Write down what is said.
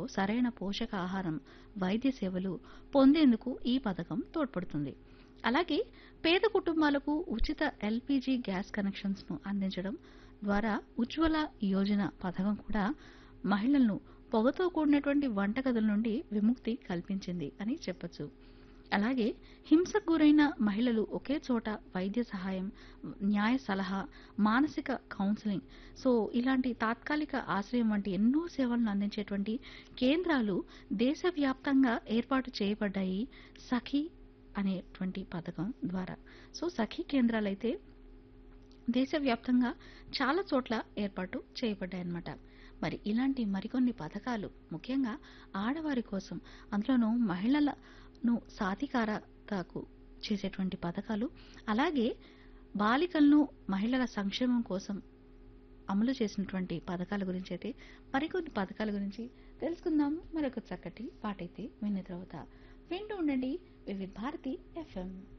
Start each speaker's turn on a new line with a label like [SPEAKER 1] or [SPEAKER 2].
[SPEAKER 1] సరైన పోషక ఆహారం వైద్య సేవలు పొందేందుకు ఈ పథకం తోడ్పడుతుంది అలాగే పేద కుటుంబాలకు ఉచిత ఎల్పీజీ గ్యాస్ కనెక్షన్స్ ను అందించడం ద్వారా ఉజ్వల యోజన పథకం కూడా మహిళలను పొగతో కూడినటువంటి వంటగదుల నుండి విముక్తి కల్పించింది అని చెప్పొచ్చు అలాగే హింసకు గురైన మహిళలు ఒకే చోట వైద్య సహాయం న్యాయ సలహా మానసిక కౌన్సిలింగ్ సో ఇలాంటి తాత్కాలిక ఆశ్రయం వంటి ఎన్నో సేవలను అందించేటువంటి కేంద్రాలు దేశవ్యాప్తంగా ఏర్పాటు చేయబడ్డాయి సఖీ అనేటువంటి పథకం ద్వారా సో సఖీ కేంద్రాలైతే దేశవ్యాప్తంగా చాలా చోట్ల ఏర్పాటు చేయబడ్డాయన్నమాట మరి ఇలాంటి మరికొన్ని పథకాలు ముఖ్యంగా ఆడవారి కోసం అందులోనూ మహిళలను సాధికారతకు చేసేటువంటి పథకాలు అలాగే బాలికలను మహిళల సంక్షేమం కోసం అమలు చేసినటువంటి పథకాల గురించి అయితే మరికొన్ని పథకాల గురించి తెలుసుకుందాం మరొక చక్కటి పాటైతే విన్న తర్వాత వింటూ ఉండండి వివిధ భారతి ఎఫ్ఎం